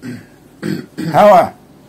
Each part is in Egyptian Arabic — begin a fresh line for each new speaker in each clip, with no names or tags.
هوا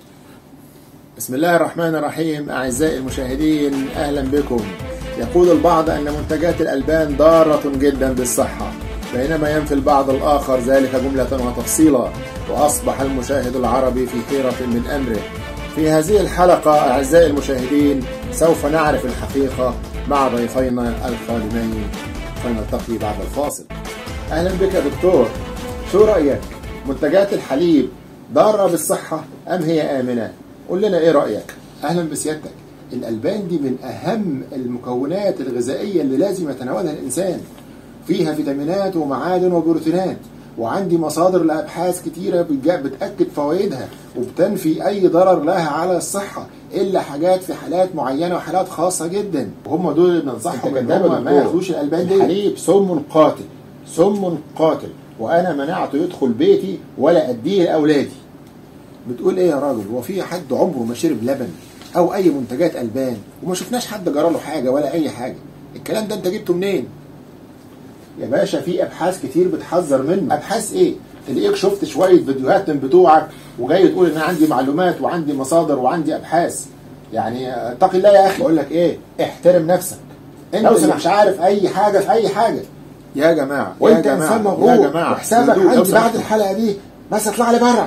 بسم الله الرحمن الرحيم أعزائي المشاهدين أهلا بكم يقول البعض أن منتجات الألبان ضارة جدا بالصحة بينما ينفي البعض الآخر ذلك جملة وتفصيلا وأصبح المشاهد العربي في حيرة من أمره في هذه الحلقة أعزائي المشاهدين سوف نعرف الحقيقة مع ضيفينا القادمين فنلتقي بعد الفاصل أهلا بك يا دكتور شو رأيك منتجات الحليب ضارة بالصحة أم هي آمنة قول لنا إيه رأيك أهلا بسيادتك الألبان دي من أهم المكونات الغذائية اللي لازم يتناولها الإنسان فيها فيتامينات ومعادن وبروتينات وعندي مصادر لأبحاث كتيرة بتجا- بتأكد فوائدها وبتنفي أي ضرر لها على الصحة إلا حاجات في حالات معينة وحالات خاصة جدا وهم دول اللي بننصحهم إن هم ما ياخدوش الألبان دي الحليب سم قاتل سم قاتل وأنا منعته يدخل بيتي ولا أديه لأولادي بتقول ايه يا راجل هو في حد عمره ما شرب لبن او اي منتجات البان وما شفناش حد جرى له حاجه ولا اي حاجه الكلام ده انت جبته منين يا باشا في ابحاث كتير بتحذر منه ابحاث ايه تلاقيك شفت شويه فيديوهات من بتوعك وجاي تقول ان انا عندي معلومات وعندي مصادر وعندي ابحاث يعني اتقي الله يا اخي بقول لك ايه احترم نفسك انت
لو
اللي
سمحت.
مش عارف اي حاجه في اي حاجه يا جماعه
وانت
يا جماعه
انسان مغرور
يا جماعه
وحسابك
هدوء، لو
عندي بعد
سمحت.
الحلقه دي بس اطلع لي بره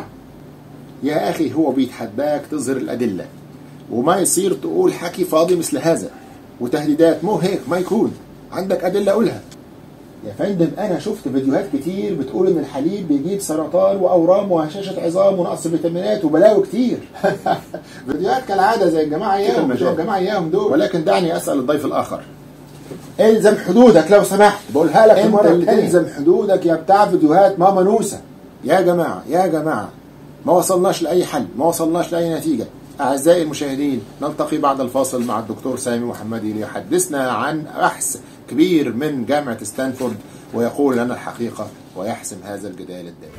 يا أخي هو بيتحداك تظهر الأدلة وما يصير تقول حكي فاضي مثل هذا وتهديدات مو هيك ما يكون عندك أدلة قولها يا فندم أنا شفت فيديوهات كتير بتقول إن الحليب بيجيب سرطان وأورام وهشاشة عظام ونقص فيتامينات وبلاوي كتير فيديوهات كالعادة زي الجماعة إياهم بتوع الجماعة إياهم دول ولكن دعني أسأل الضيف الآخر
الزم حدودك لو سمحت بقولها لك
انت
المره
اللي
الثانيه
تلزم حدودك يا بتاع فيديوهات ماما نوسة يا جماعة يا جماعة ما وصلناش لأي حل ما وصلناش لأي نتيجة أعزائي المشاهدين نلتقي بعد الفاصل مع الدكتور سامي محمدي ليحدثنا عن بحث كبير من جامعة ستانفورد ويقول لنا الحقيقة ويحسم هذا الجدال الدائم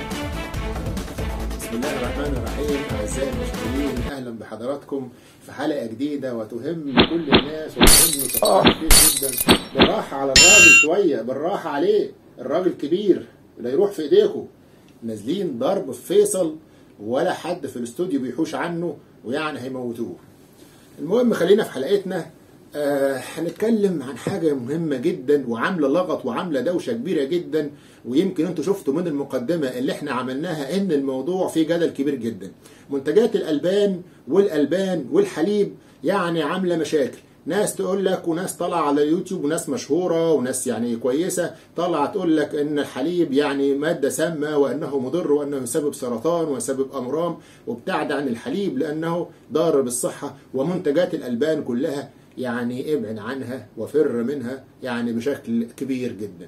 بسم الله الرحمن الرحيم أعزائي المشاهدين أهلا بحضراتكم في حلقة جديدة وتهم كل الناس وتهمني وتفرح كتير جدا بالراحة على الراجل شوية بالراحة عليه الراجل كبير لا يروح في إيديكم نازلين ضرب في فيصل ولا حد في الاستوديو بيحوش عنه ويعني هيموتوه المهم خلينا في حلقتنا آه هنتكلم عن حاجة مهمة جدا وعاملة لغط وعاملة دوشة كبيرة جدا ويمكن انتوا شفتوا من المقدمة اللي احنا عملناها ان الموضوع فيه جدل كبير جدا منتجات الألبان والألبان والحليب يعني عاملة مشاكل ناس تقول لك وناس طالعه على اليوتيوب وناس مشهوره وناس يعني كويسه طالعه تقول لك ان الحليب يعني ماده سامه وانه مضر وانه يسبب سرطان ويسبب امراض وابتعد عن الحليب لانه ضار بالصحه ومنتجات الالبان كلها يعني ابعد عنها وفر منها يعني بشكل كبير جدا.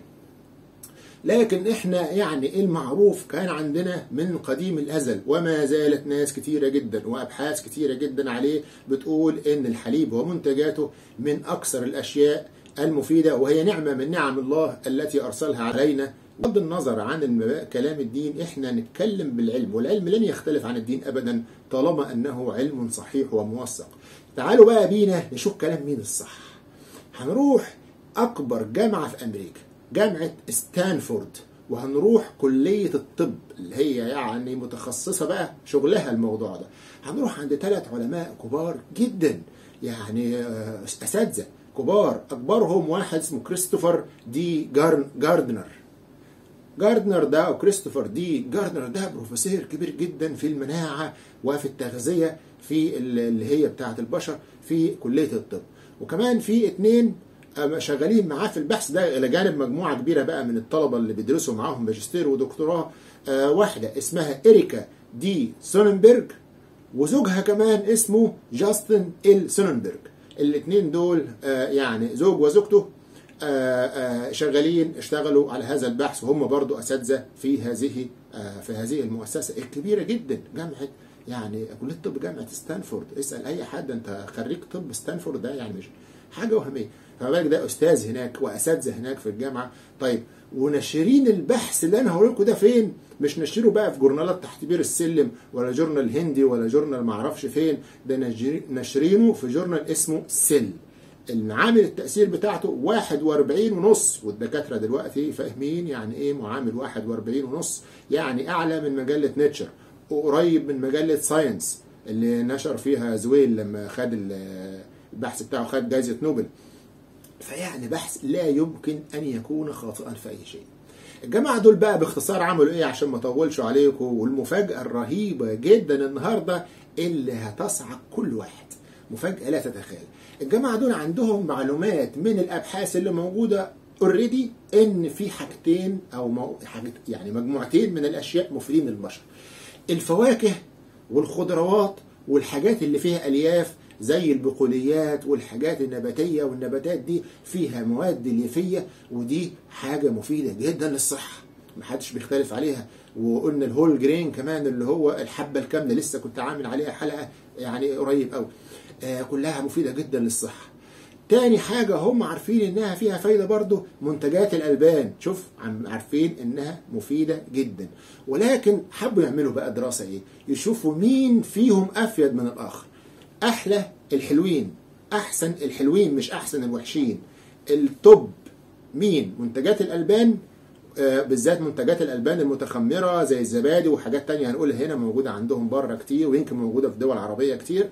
لكن احنا يعني المعروف كان عندنا من قديم الازل وما زالت ناس كتيره جدا وابحاث كتيره جدا عليه بتقول ان الحليب ومنتجاته من اكثر الاشياء المفيده وهي نعمه من نعم الله التي ارسلها علينا بغض النظر عن الم- كلام الدين احنا نتكلم بالعلم والعلم لن يختلف عن الدين ابدا طالما انه علم صحيح وموثق تعالوا بقى بينا نشوف كلام مين الصح هنروح اكبر جامعه في امريكا جامعه ستانفورد وهنروح كليه الطب اللي هي يعني متخصصه بقى شغلها الموضوع ده هنروح عند ثلاث علماء كبار جدا يعني آه، اساتذه كبار اكبرهم واحد اسمه كريستوفر دي جارن جاردنر جاردنر ده او كريستوفر دي جاردنر ده بروفيسور كبير جدا في المناعه وفي التغذيه في ال- اللي هي بتاعه البشر في كليه الطب وكمان في اتنين أما شغالين معاه في البحث ده الى جانب مجموعه كبيره بقى من الطلبه اللي بيدرسوا معاهم ماجستير ودكتوراه آه، واحده اسمها اريكا دي سوننبرج وزوجها كمان اسمه جاستن ال سوننبرج الاثنين دول آه، يعني زوج وزوجته آه، آه، شغالين اشتغلوا على هذا البحث وهم برضو اساتذه في هذه آه، في هذه المؤسسه الكبيره جدا جامعه يعني كليه طب جامعه ستانفورد اسال اي حد انت خريج طب ستانفورد ده يعني مش حاجه وهميه فما بالك ده استاذ هناك واساتذه هناك في الجامعه طيب وناشرين البحث اللي انا هقول لكم ده فين مش نشره بقى في جورنالات تحت بير السلم ولا جورنال هندي ولا جورنال معرفش فين ده نشر- ناشرينه في جورنال اسمه سيل المعامل التأثير بتاعته 41 ونص والدكاترة دلوقتي فاهمين يعني ايه معامل 41 ونص يعني اعلى من مجلة نيتشر وقريب من مجلة ساينس اللي نشر فيها زويل لما خد ال- البحث بتاعه خد جائزة نوبل فيعني بحث لا يمكن ان يكون خاطئا في اي شيء الجماعة دول بقى باختصار عملوا ايه عشان ما اطولش عليكم والمفاجأة الرهيبة جدا النهاردة اللي هتصعق كل واحد مفاجأة لا تتخيل الجماعة دول عندهم معلومات من الابحاث اللي موجودة اوريدي ان في حاجتين او مو... حاجت يعني مجموعتين من الاشياء مفيدين للبشر الفواكه والخضروات والحاجات اللي فيها الياف زي البقوليات والحاجات النباتية والنباتات دي فيها مواد ليفية ودي حاجة مفيدة جدا للصحة محدش بيختلف عليها وقلنا الهول جرين كمان اللي هو الحبة الكاملة لسه كنت عامل عليها حلقة يعني قريب قوي آه كلها مفيدة جدا للصحة تاني حاجة هم عارفين انها فيها فايدة برضو منتجات الالبان شوف عم عارفين انها مفيدة جدا ولكن حبوا يعملوا بقى دراسة ايه يشوفوا مين فيهم افيد من الاخر احلى الحلوين احسن الحلوين مش احسن الوحشين التوب مين منتجات الالبان آه، بالذات منتجات الالبان المتخمره زي الزبادي وحاجات تانية هنقولها هنا موجوده عندهم بره كتير ويمكن موجوده في دول عربيه كتير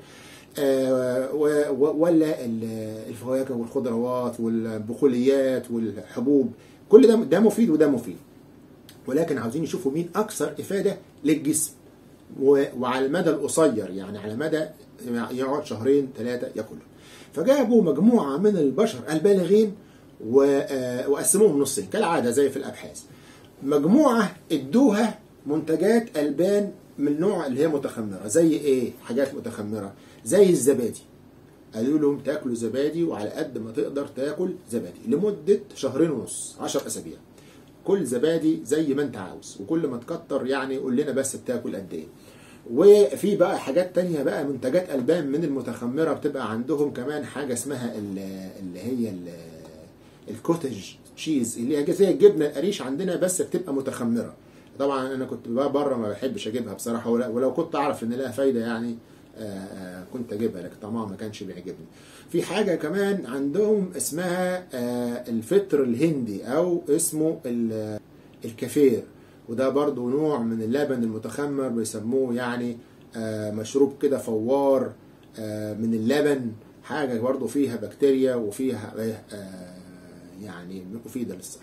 آه، و- و- ولا ال- الفواكه والخضروات والبقوليات والحبوب كل ده ده مفيد وده مفيد ولكن عاوزين يشوفوا مين اكثر افاده للجسم و- وعلى المدى القصير يعني على مدى يقعد شهرين ثلاثه ياكله فجابوا مجموعه من البشر البالغين و- آه، وقسموهم نصين كالعاده زي في الابحاث مجموعه ادوها منتجات البان من النوع اللي هي متخمره زي ايه حاجات متخمره زي الزبادي قالوا لهم تاكلوا زبادي وعلى قد ما تقدر تاكل زبادي لمده شهرين ونص 10 اسابيع كل زبادي زي ما انت عاوز وكل ما تكتر يعني قول لنا بس بتاكل قد ايه وفي بقى حاجات تانية بقى منتجات ألبان من المتخمرة بتبقى عندهم كمان حاجة اسمها ال- اللي هي ال- الكوتج تشيز اللي هي زي الجبنة القريش عندنا بس بتبقى متخمرة طبعا انا كنت بقى بره ما بحبش اجيبها بصراحة ولا- ولو كنت اعرف ان لها فايدة يعني آه، آه، كنت اجيبها لكن طعمها ما كانش بيعجبني في حاجة كمان عندهم اسمها آه، الفطر الهندي او اسمه ال- الكافير وده برضو نوع من اللبن المتخمر بيسموه يعني آه، مشروب كده فوار آه، من اللبن حاجة برضو فيها بكتيريا وفيها آه، يعني مفيدة للصحة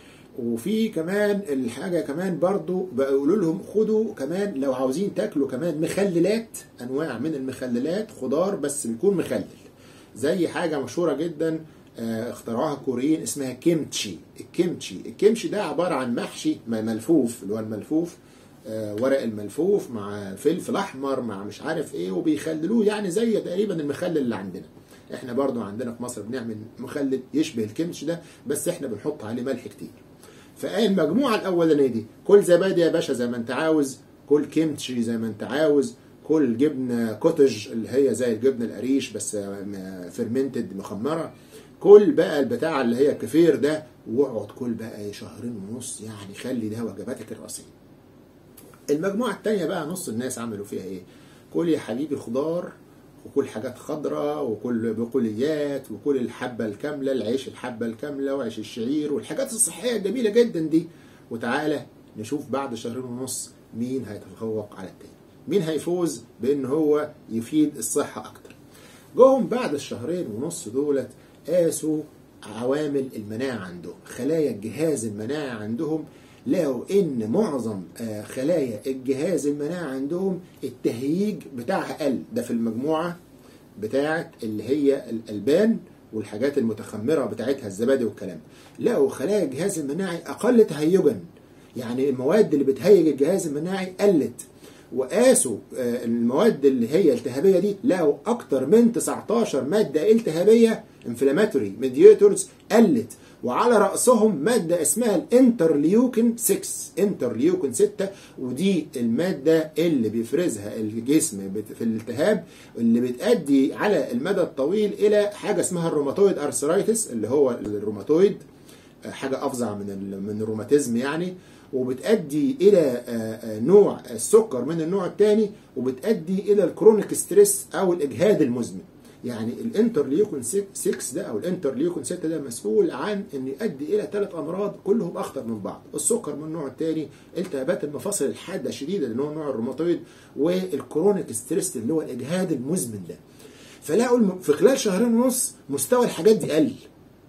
وفي كمان الحاجة كمان برضو بقولوا لهم خدوا كمان لو عاوزين تاكلوا كمان مخللات انواع من المخللات خضار بس بيكون مخلل زي حاجة مشهورة جدا آه، اخترعوها الكوريين اسمها كيمتشي الكيمتشي الكيمتشي ده عبارة عن محشي م- ملفوف اللي هو الملفوف آه، ورق الملفوف مع فلفل احمر مع مش عارف ايه وبيخللوه يعني زي تقريبا المخلل اللي عندنا احنا برضو عندنا في مصر بنعمل مخلل يشبه الكيمتشي ده بس احنا بنحط عليه ملح كتير فالمجموعة الأولانية دي كل زبادي يا باشا زي ما أنت عاوز كل كيمتشي زي ما أنت عاوز كل جبنة كوتج اللي هي زي الجبنة القريش بس فيرمنتد مخمرة كل بقى البتاع اللي هي الكفير ده واقعد كل بقى شهرين ونص يعني خلي ده وجباتك الرئيسية المجموعة التانية بقى نص الناس عملوا فيها ايه كل يا حبيبي خضار وكل حاجات خضراء وكل بقوليات وكل الحبة الكاملة العيش الحبة الكاملة وعيش الشعير والحاجات الصحية الجميلة جدا دي وتعالى نشوف بعد شهرين ونص مين هيتفوق على التاني مين هيفوز بان هو يفيد الصحة اكتر جوهم بعد الشهرين ونص دولت قاسوا عوامل المناعة عندهم خلايا الجهاز المناعي عندهم لقوا ان معظم آه، خلايا الجهاز المناعي عندهم التهييج بتاعها قل ده في المجموعة بتاعت اللي هي الألبان والحاجات المتخمرة بتاعتها الزبادي والكلام لقوا خلايا الجهاز المناعي أقل تهيجا يعني المواد اللي بتهيج الجهاز المناعي قلت وقاسوا آه، المواد اللي هي التهابيه دي لقوا اكتر من 19 ماده التهابيه انفلاماتوري ميدياتورز قلت وعلى راسهم ماده اسمها الانترليوكين 6 انترليوكين 6 ودي الماده اللي بيفرزها الجسم بت- في الالتهاب اللي بتؤدي على المدى الطويل الى حاجه اسمها الروماتويد ارثرايتس اللي هو الروماتويد حاجه افظع من ال- من الروماتيزم يعني وبتؤدي الى آه، آه، نوع السكر من النوع الثاني وبتؤدي الى الكرونيك ستريس او الاجهاد المزمن يعني الانترليوكين 6 ده او الانترليوكين 6 ده مسؤول عن ان يؤدي الى ثلاث امراض كلهم اخطر من بعض السكر من النوع الثاني التهابات المفاصل الحاده الشديده اللي هو نوع الروماتويد والكرونيك ستريس اللي هو الاجهاد المزمن ده فلاقوا الم- في خلال شهرين ونص مستوى الحاجات دي قل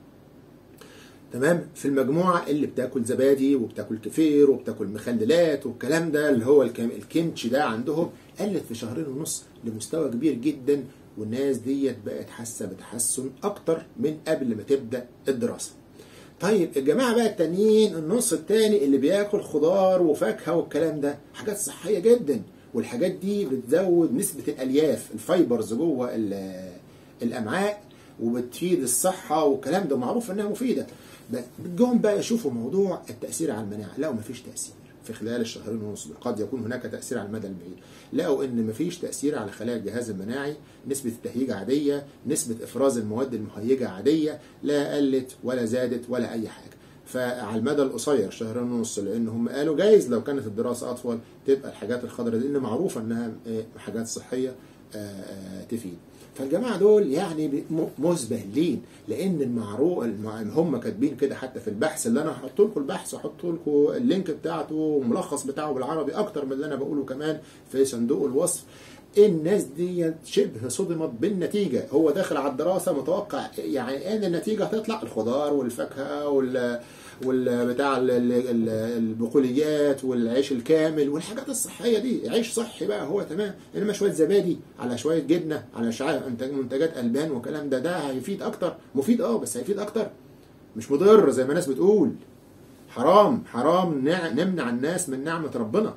تمام في المجموعه اللي بتاكل زبادي وبتاكل كفير وبتاكل مخللات والكلام ده اللي هو الكم- الكيمتشي ده عندهم قلت في شهرين ونص لمستوى كبير جدا والناس ديت بقت حاسه بتحسن اكتر من قبل ما تبدا الدراسه. طيب الجماعه بقى التانيين النص التاني اللي بياكل خضار وفاكهه والكلام ده حاجات صحيه جدا والحاجات دي بتزود نسبه الالياف الفايبرز جوه ال- الامعاء وبتفيد الصحه والكلام ده معروف انها مفيده بتجوهم بقى يشوفوا موضوع التاثير على المناعه لقوا مفيش تاثير في خلال الشهرين ونص قد يكون هناك تاثير على المدى البعيد لقوا ان مفيش تاثير على خلايا الجهاز المناعي نسبه التهيج عاديه نسبه افراز المواد المهيجه عاديه لا قلت ولا زادت ولا اي حاجه فعلى المدى القصير شهرين ونص لان هم قالوا جايز لو كانت الدراسه اطول تبقى الحاجات الخضراء دي لان معروفه انها آه، حاجات صحيه آه، آه، تفيد فالجماعه دول يعني بي- م- مزبهلين لان المعروف هم كاتبين كده حتى في البحث اللي انا هحط لكم البحث واحط لكم اللينك بتاعته والملخص بتاعه بالعربي اكتر من اللي انا بقوله كمان في صندوق الوصف الناس دي شبه صدمت بالنتيجة هو داخل على الدراسة متوقع يعني ان النتيجة هتطلع الخضار والفاكهة وال والبتاع ال- ال- ال- البقوليات والعيش الكامل والحاجات الصحية دي عيش صحي بقى هو تمام انما شوية زبادي على شوية جبنة على شوية منتج- منتجات البان وكلام ده ده هيفيد اكتر مفيد اه بس هيفيد اكتر مش مضر زي ما الناس بتقول حرام حرام نع- نمنع الناس من نعمة ربنا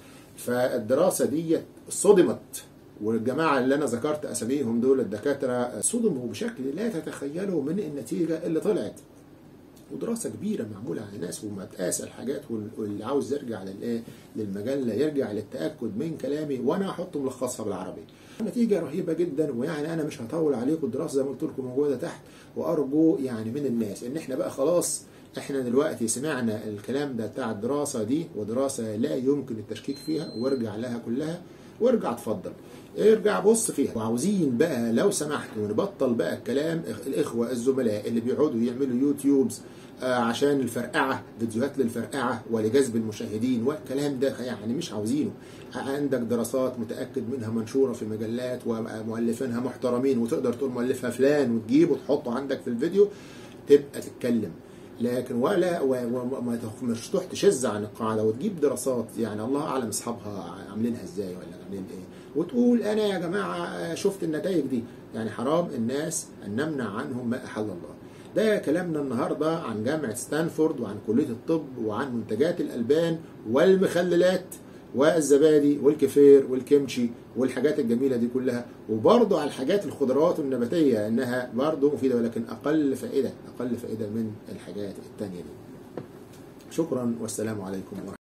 فالدراسة دي صدمت والجماعة اللي أنا ذكرت أساميهم دول الدكاترة صدموا بشكل لا تتخيلوا من النتيجة اللي طلعت ودراسة كبيرة معمولة على ناس ومتقاس الحاجات وال- واللي عاوز يرجع للإيه للمجلة يرجع للتأكد من كلامي وأنا هحط ملخصها بالعربي نتيجة رهيبة جدا ويعني أنا مش هطول عليكم الدراسة زي ما قلت لكم موجودة تحت وأرجو يعني من الناس إن إحنا بقى خلاص احنا دلوقتي سمعنا الكلام ده بتاع الدراسة دي ودراسة لا يمكن التشكيك فيها وارجع لها كلها وارجع اتفضل ارجع بص فيها وعاوزين بقى لو سمحتوا نبطل بقى الكلام إخ- الاخوة الزملاء اللي بيقعدوا يعملوا يوتيوبز آه، عشان الفرقعة فيديوهات للفرقعة ولجذب المشاهدين والكلام ده يعني مش عاوزينه عندك دراسات متأكد منها منشورة في مجلات ومؤلفينها محترمين وتقدر تقول مؤلفها فلان وتجيبه وتحطه عندك في الفيديو تبقى تتكلم لكن ولا وما مش تروح تشذ عن القاعده وتجيب دراسات يعني الله اعلم اصحابها عاملينها ازاي ولا عاملين ايه وتقول انا يا جماعه شفت النتائج دي يعني حرام الناس ان نمنع عنهم ما احل الله ده كلامنا النهارده عن جامعه ستانفورد وعن كليه الطب وعن منتجات الالبان والمخللات والزبادي والكفير والكيمشي والحاجات الجميله دي كلها وبرضه على الحاجات الخضروات والنباتيه انها برضه مفيده ولكن اقل فائده اقل فائده من الحاجات التانيه دي شكرا والسلام عليكم ورحمه